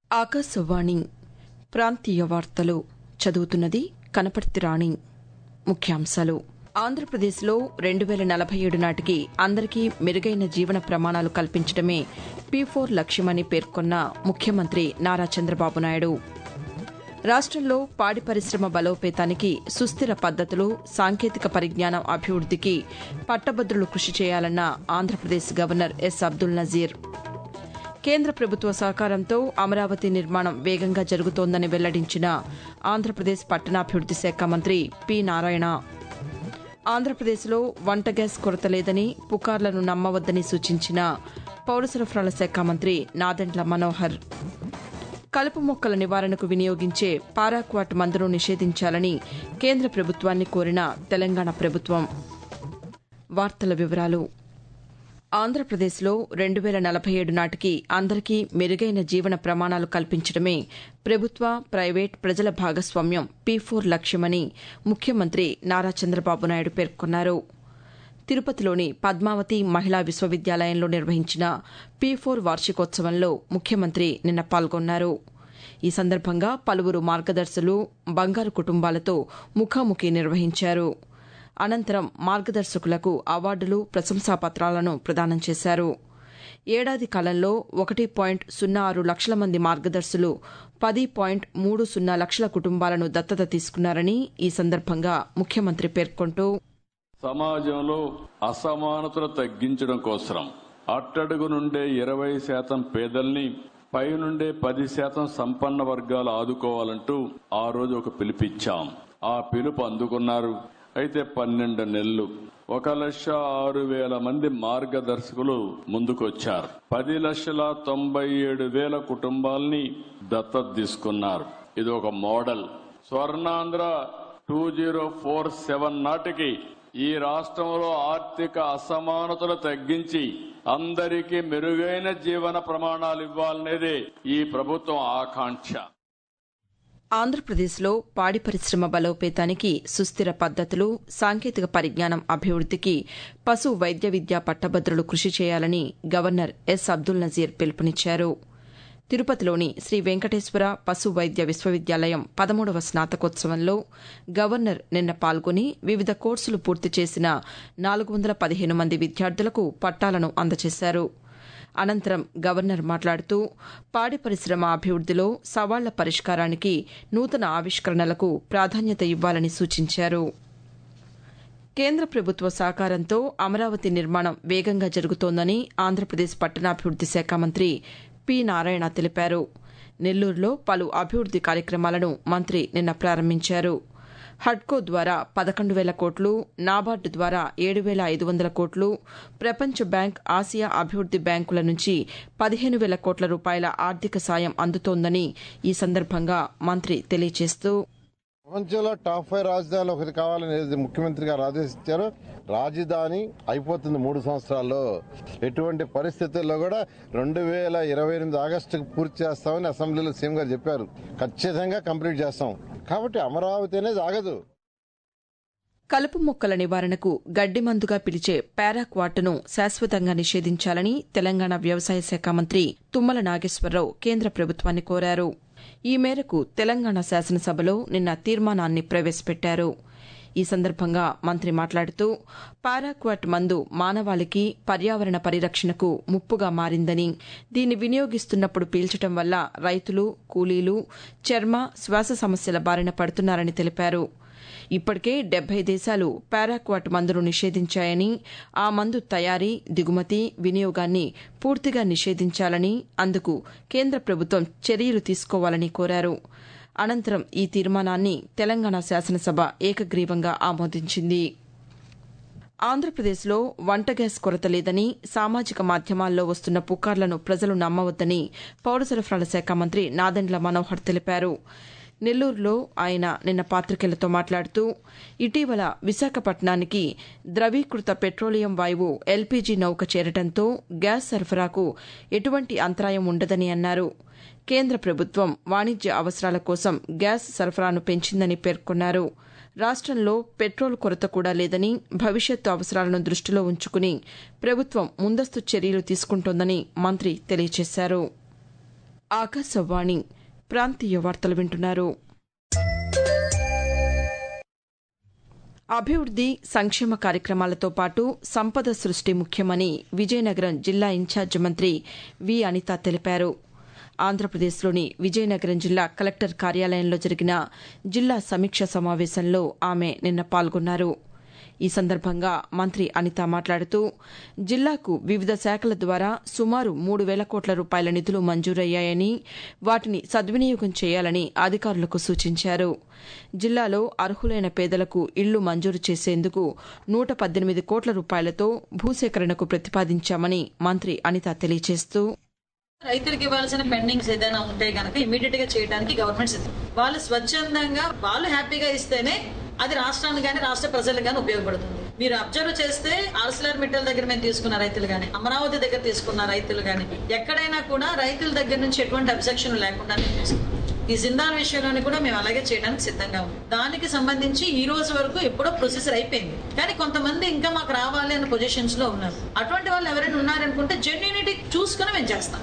ఆకాశవాణి ప్రాంతీయ వార్తలు చదువుతున్నది కనపర్తి రాణి ముఖ్యాంశాలు ఆంధ్రప్రదేశ్లో రెండు వేల నలభై ఏడు నాటికి అందరికీ మెరుగైన జీవన ప్రమాణాలు కల్పించడమే పీ ఫోర్ లక్ష్యమని పేర్కొన్న ముఖ్యమంత్రి నారా చంద్రబాబు నాయుడు రాష్టంలో పాడి పరిశ్రమ బలోపేతానికి సుస్థిర పద్దతులు సాంకేతిక పరిజ్ఞానం అభివృద్దికి పట్టభద్రులు కృషి చేయాలన్న ఆంధ్రప్రదేశ్ గవర్నర్ ఎస్ అబ్దుల్ నజీర్ కేంద్ర ప్రభుత్వ సహకారంతో అమరావతి నిర్మాణం వేగంగా జరుగుతోందని వెల్లడించిన ఆంధ్రప్రదేశ్ పట్టణాభివృద్ది శాఖ మంత్రి పి నారాయణ ఆంధ్రప్రదేశ్లో వంట గ్యాస్ కొరత లేదని పుకార్లను నమ్మవద్దని సూచించిన పౌర సరఫరాల శాఖ మంత్రి నాదెండ్ల మనోహర్ కలుపు మొక్కల నివారణకు వినియోగించే పారాక్వాట్ మందును నిషేధించాలని కేంద్ర ప్రభుత్వాన్ని కోరిన తెలంగాణ ప్రభుత్వం వార్తల వివరాలు ఆంధ్రప్రదేశ్లో రెండు వేల నలభై ఏడు నాటికి అందరికీ మెరుగైన జీవన ప్రమాణాలు కల్పించడమే ప్రభుత్వ ప్రైవేట్ ప్రజల భాగస్వామ్యం పీ ఫోర్ లక్ష్యమని ముఖ్యమంత్రి నారా చంద్రబాబు నాయుడు పేర్కొన్నారు తిరుపతిలోని పద్మావతి మహిళా విశ్వవిద్యాలయంలో నిర్వహించిన పీ ఫోర్ వార్షికోత్సవంలో ముఖ్యమంత్రి నిన్న పాల్గొన్నారు ఈ సందర్భంగా పలువురు మార్గదర్శులు బంగారు కుటుంబాలతో ముఖాముఖి నిర్వహించారు అనంతరం మార్గదర్శకులకు అవార్డులు ప్రశంసాపత్రాలను ప్రదానం చేశారు ఏడాది కాలంలో ఒకటి పాయింట్ సున్నా ఆరు లక్షల మంది మార్గదర్శులు పది పాయింట్ మూడు సున్నా లక్షల కుటుంబాలను దత్తత తీసుకున్నారని ఈ సందర్భంగా ముఖ్యమంత్రి పేర్కొంటూ సమాజంలో అసమానతలు తగ్గించడం కోసం అట్టడుగు నుండే ఇరవై శాతం పేదల్ని పైనుండే పది శాతం సంపన్న వర్గాలు ఆదుకోవాలంటూ ఆ రోజు ఒక పిలుపిచ్చాం ఆ పిలుపు అందుకున్నారు అయితే పన్నెండు నెలలు ఒక లక్ష ఆరు వేల మంది మార్గదర్శకులు ముందుకొచ్చారు పది లక్షల తొంభై ఏడు వేల కుటుంబాల్ని దత్తత తీసుకున్నారు ఇది ఒక model Swarnandhra two zero four seven నాటికి ఈ రాష్ట్రంలో ఆర్థిక అసమానతలు తగ్గించి అందరికీ మెరుగైన జీవన ప్రమాణాలు ఇవ్వాలనేదే ఈ ప్రభుత్వం ఆకాంక్ష ఆంధ్రప్రదేశ్లో పాడి పరిశ్రమ బలోపేతానికి సుస్థిర పద్దతులు సాంకేతిక పరిజ్ఞానం అభివృద్దికి పశు వైద్య విద్యా పట్టభద్రులు కృషి చేయాలని గవర్నర్ ఎస్ అబ్దుల్ నజీర్ పిలుపునిచ్చారు తిరుపతిలోని శ్రీ వెంకటేశ్వర పశు వైద్య విశ్వవిద్యాలయం పదమూడవ స్నాతకోత్సవంలో గవర్నర్ నిన్న పాల్గొని వివిధ కోర్సులు పూర్తి చేసిన నాలుగు వందల పదిహేను మంది విద్యార్థులకు పట్టాలను అందజేశారు అనంతరం గవర్నర్ మాట్లాడుతూ పాడి పరిశ్రమ అభివృద్దిలో సవాళ్ల పరిష్కారానికి నూతన ఆవిష్కరణలకు ప్రాధాన్యత ఇవ్వాలని సూచించారు కేంద్ర ప్రభుత్వ సహకారంతో అమరావతి నిర్మాణం వేగంగా జరుగుతోందని ఆంధ్రప్రదేశ్ పట్టణాభివృద్ది శాఖ మంత్రి పి నారాయణ తెలిపారు నెల్లూరులో పలు అభివృద్ది కార్యక్రమాలను మంత్రి నిన్న ప్రారంభించారు హడ్కో ద్వారా పదకొండు వేల కోట్లు నాబార్డు ద్వారా ఏడు వేల ఐదు వందల కోట్లు ప్రపంచ బ్యాంక్ ఆసియా అభివృద్ది బ్యాంకుల నుంచి పదిహేను వేల కోట్ల రూపాయల ఆర్థిక సాయం అందుతోందని ఈ సందర్భంగా మంత్రి తెలియజేస్తూ ప్రపంచంలో టాప్ ఫైవ్ రాజధానులు ఒకటి కావాలని ముఖ్యమంత్రి గారు ఆదేశించారు రాజధాని అయిపోతుంది మూడు సంవత్సరాల్లో ఎటువంటి పరిస్థితుల్లో కూడా రెండు వేల ఇరవై ఎనిమిది ఆగస్టుకు పూర్తి చేస్తామని అసెంబ్లీలో సీఎం గారు చెప్పారు ఖచ్చితంగా కంప్లీట్ చేస్తాం కాబట్టి అమరావతి అనేది ఆగదు కలుపు మొక్కల నివారణకు గడ్డి మందుగా పిలిచే పారాక్వాట్ను శాశ్వతంగా నిషేధించాలని తెలంగాణ వ్యవసాయ శాఖ మంత్రి తుమ్మల నాగేశ్వరరావు కేంద్ర ప్రభుత్వాన్ని కోరారు ఈ మేరకు తెలంగాణ శాసనసభలో నిన్న తీర్మానాన్ని ప్రవేశపెట్టారు ఈ సందర్భంగా మంత్రి మాట్లాడుతూ పారాక్వాట్ మందు మానవాళికి పర్యావరణ పరిరక్షణకు ముప్పుగా మారిందని దీన్ని వినియోగిస్తున్నప్పుడు పీల్చడం వల్ల రైతులు కూలీలు చర్మ శ్వాస సమస్యల బారిన పడుతున్నారని తెలిపారు ఇప్పటికే డెబ్బై దేశాలు పారాక్వాట్ మందును నిషేధించాయని ఆ మందు తయారీ దిగుమతి వినియోగాన్ని పూర్తిగా నిషేధించాలని అందుకు కేంద్ర ప్రభుత్వం చర్యలు తీసుకోవాలని కోరారు అనంతరం ఈ తీర్మానాన్ని తెలంగాణ శాసనసభ ఏకగ్రీవంగా ఆమోదించింది ఆంధ్రప్రదేశ్లో వంట గ్యాస్ కొరత లేదని సామాజిక మాధ్యమాల్లో వస్తున్న పుకార్లను ప్రజలు నమ్మవద్దని పౌర సరఫరాల శాఖ మంత్రి నాదెండ్ల మనోహర్ తెలిపారు నెల్లూరులో ఆయన నిన్న పాతికేయులతో మాట్లాడుతూ ఇటీవల విశాఖపట్నానికి ద్రవీకృత పెట్రోలియం వాయువు ఎల్పీజీ నౌక చేరటంతో గ్యాస్ సరఫరాకు ఎటువంటి అంతరాయం ఉండదని అన్నారు కేంద్ర ప్రభుత్వం వాణిజ్య అవసరాల కోసం గ్యాస్ సరఫరాను పెంచిందని పేర్కొన్నారు రాష్టంలో పెట్రోల్ కొరత కూడా లేదని భవిష్యత్తు అవసరాలను దృష్టిలో ఉంచుకుని ప్రభుత్వం ముందస్తు చర్యలు తీసుకుంటోందని మంత్రి తెలియజేశారు ఆకాశవాణి ప్రాంతీయ వార్తలు వింటున్నారు అభివృద్ది సంక్షేమ కార్యక్రమాలతో పాటు సంపద సృష్టి ముఖ్యమని విజయనగరం జిల్లా ఇన్ఛార్జి మంత్రి వి అనిత తెలిపారు ఆంధ్రప్రదేశ్లోని విజయనగరం జిల్లా కలెక్టర్ కార్యాలయంలో జరిగిన జిల్లా సమీక్ష సమావేశంలో ఆమె నిన్న పాల్గొన్నారు ఈ సందర్భంగా మంత్రి అనిత మాట్లాడుతూ జిల్లాకు వివిధ శాఖల ద్వారా సుమారు మూడు వేల కోట్ల రూపాయల నిధులు మంజూరయ్యాయని వాటిని సద్వినియోగం చేయాలని అధికారులకు సూచించారు జిల్లాలో అర్హులైన పేదలకు ఇళ్లు మంజూరు చేసేందుకు నూట పద్దెనిమిది కోట్ల రూపాయలతో భూసేకరణకు ప్రతిపాదించామని మంత్రి అనిత తెలియజేస్తూ రైతులకు ఇవ్వాల్సిన పెండింగ్స్ ఏదైనా ఉంటే కనుక ఇమీడియట్ గా చేయడానికి గవర్నమెంట్ సిద్ధం వాళ్ళు స్వచ్ఛందంగా వాళ్ళు హ్యాపీగా ఇస్తేనే అది రాష్ట్రానికి కానీ రాష్ట్ర ప్రజలకు కానీ ఉపయోగపడుతుంది మీరు అబ్జర్వ్ చేస్తే ఆర్సిలర్ మిట్టల్ దగ్గర మేము తీసుకున్న రైతులు కానీ అమరావతి దగ్గర తీసుకున్న రైతులు కానీ ఎక్కడైనా కూడా రైతుల దగ్గర నుంచి ఎటువంటి అబ్జెక్షన్ లేకుండా తీసుకున్నాం ఈ జిందాల్ విషయంలోని కూడా మేము అలాగే చేయడానికి సిద్ధంగా ఉన్నాం దానికి సంబంధించి ఈ రోజు వరకు ఎప్పుడో ప్రొసెసర్ అయిపోయింది కానీ కొంతమంది ఇంకా మాకు రావాలి అన్న పొజిషన్స్ లో ఉన్నారు అటువంటి వాళ్ళు ఎవరైనా ఉన్నారనుకుంటే జెన్యునిటీ చూసుకుని మేము చేస్తాం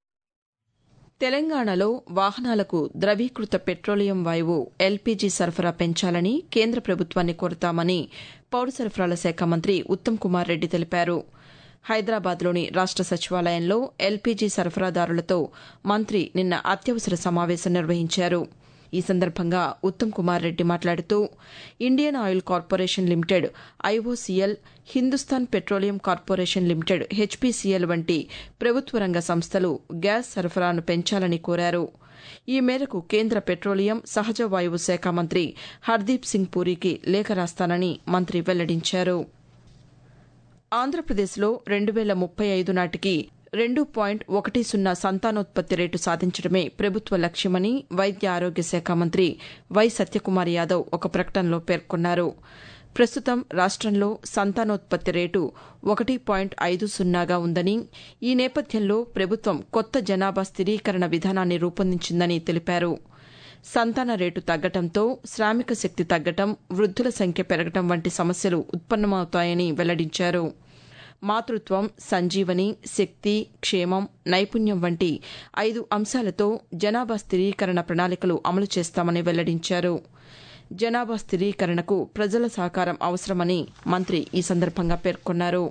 తెలంగాణలో వాహనాలకు ద్రవీకృత పెట్రోలియం వాయువు ఎల్పీజీ సరఫరా పెంచాలని కేంద్ర ప్రభుత్వాన్ని కోరతామని పౌర సరఫరాల శాఖ మంత్రి ఉత్తమ్ కుమార్ రెడ్డి తెలిపారు హైదరాబాద్లోని రాష్ట సచివాలయంలో ఎల్పీజీ సరఫరాదారులతో మంత్రి నిన్న అత్యవసర సమావేశం నిర్వహించారు ఈ సందర్భంగా ఉత్తమ్ కుమార్ రెడ్డి మాట్లాడుతూ Indian Oil Corporation Limited IOCL Hindustan Petroleum Corporation Limited HPCL వంటి ప్రభుత్వ రంగ సంస్థలు గ్యాస్ సరఫరాను పెంచాలని కోరారు ఈ మేరకు కేంద్ర పెట్రోలియం సహజ వాయువు శాఖ మంత్రి హర్దీప్ సింగ్ పూరికి లేఖ రాస్తానని మంత్రి వెల్లడించారు ఆంధ్రప్రదేశ్లో రెండు వేల ముప్పై ఐదు నాటికి రెండు పాయింట్ ఒకటి సున్నా సంతానోత్పత్తి రేటు సాధించడమే ప్రభుత్వ లక్ష్యమని వైద్య ఆరోగ్య శాఖ మంత్రి వై సత్యకుమార్ యాదవ్ ఒక ప్రకటనలో పేర్కొన్నారు ప్రస్తుతం రాష్టంలో సంతానోత్పత్తి రేటు ఒకటి పాయింట్ ఐదు సున్నాగా ఉందని ఈ నేపథ్యంలో ప్రభుత్వం కొత్త జనాభా స్థిరీకరణ విధానాన్ని రూపొందించిందని తెలిపారు సంతాన రేటు తగ్గటంతో శ్రామిక శక్తి తగ్గటం వృద్దుల సంఖ్య పెరగటం వంటి సమస్యలు ఉత్పన్నమవుతాయని వెల్లడించారు మాతృత్వం సంజీవని శక్తి క్షేమం నైపుణ్యం వంటి ఐదు అంశాలతో జనాభా స్థిరీకరణ ప్రణాళికలు అమలు చేస్తామని వెల్లడించారు జనాభా స్థిరీకరణకు ప్రజల సహకారం అవసరమని మంత్రి ఈ సందర్భంగా పేర్కొన్నారు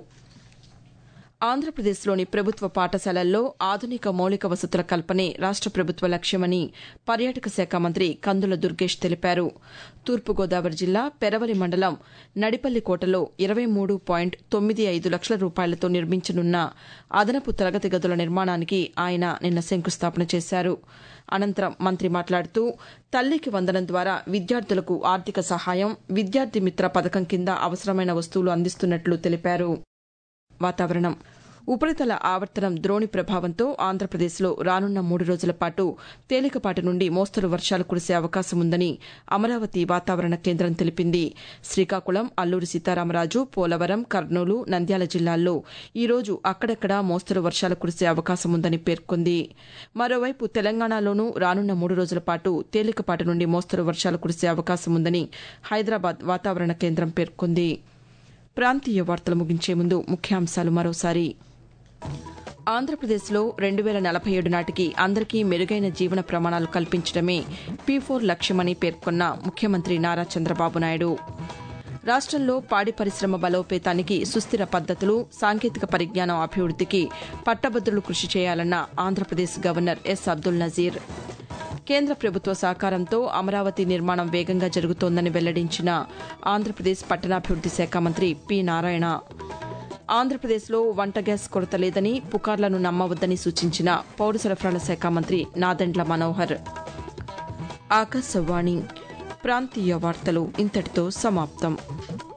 ఆంధ్రప్రదేశ్లోని ప్రభుత్వ పాఠశాలల్లో ఆధునిక మౌలిక వసతుల కల్పనే రాష్ట ప్రభుత్వ లక్ష్యమని పర్యాటక శాఖ మంత్రి కందుల దుర్గేష్ తెలిపారు తూర్పుగోదావరి జిల్లా పెరవలి మండలం నడిపల్లికోటలో ఇరవై మూడు పాయింట్ తొమ్మిది ఐదు లక్షల రూపాయలతో నిర్మించనున్న అదనపు తరగతి గదుల నిర్మాణానికి ఆయన నిన్న శంకుస్థాపన చేశారు అనంతరం మంత్రి మాట్లాడుతూ తల్లికి వందనం ద్వారా విద్యార్థులకు ఆర్థిక సహాయం విద్యార్థి మిత్ర పథకం కింద అవసరమైన వస్తువులు అందిస్తున్నట్లు తెలిపారు వాతావరణం ఉపరితల ఆవర్తనం ద్రోణి ప్రభావంతో ఆంధ్రప్రదేశ్లో రానున్న మూడు రోజుల పాటు తేలికపాటి నుండి మోస్తరు వర్షాలు కురిసే అవకాశం ఉందని అమరావతి వాతావరణ కేంద్రం తెలిపింది శ్రీకాకుళం అల్లూరి సీతారామరాజు పోలవరం కర్నూలు నంద్యాల జిల్లాల్లో ఈ రోజు అక్కడక్కడా మోస్తరు వర్షాలు కురిసే అవకాశం ఉందని పేర్కొంది మరోవైపు తెలంగాణలోనూ రానున్న మూడు రోజుల పాటు తేలికపాటి నుండి మోస్తరు వర్షాలు కురిసే అవకాశం ఉందని హైదరాబాద్ వాతావరణ కేంద్రం పేర్కొంది ప్రాంతీయ వార్తలు ముగించే ముందు ముఖ్యాంశాలు మరోసారి ఆంధ్రప్రదేశ్లో రెండు వేల నలభై ఏడు నాటికి అందరికీ మెరుగైన జీవన ప్రమాణాలు కల్పించడమే పీ ఫోర్ లక్ష్యమని పేర్కొన్న ముఖ్యమంత్రి నారా చంద్రబాబు నాయుడు రాష్టంలో పాడి పరిశ్రమ బలోపేతానికి సుస్థిర పద్దతులు సాంకేతిక పరిజ్ఞానం అభివృద్దికి పట్టభద్రులు కృషి చేయాలన్న ఆంధ్రప్రదేశ్ గవర్నర్ ఎస్ అబ్దుల్ నజీర్ కేంద్ర ప్రభుత్వ సహకారంతో అమరావతి నిర్మాణం వేగంగా జరుగుతోందని వెల్లడించిన ఆంధ్రప్రదేశ్ పట్టణాభివృద్ది శాఖ మంత్రి పి నారాయణ ఆంధ్రప్రదేశ్లో వంట గ్యాస్ కొరత లేదని పుకార్లను నమ్మవద్దని సూచించిన పౌర సరఫరాల శాఖ మంత్రి నాదెండ్ల మనోహర్ ఆకాశవాణి ప్రాంతీయ వార్తలు ఇంతటితో సమాప్తం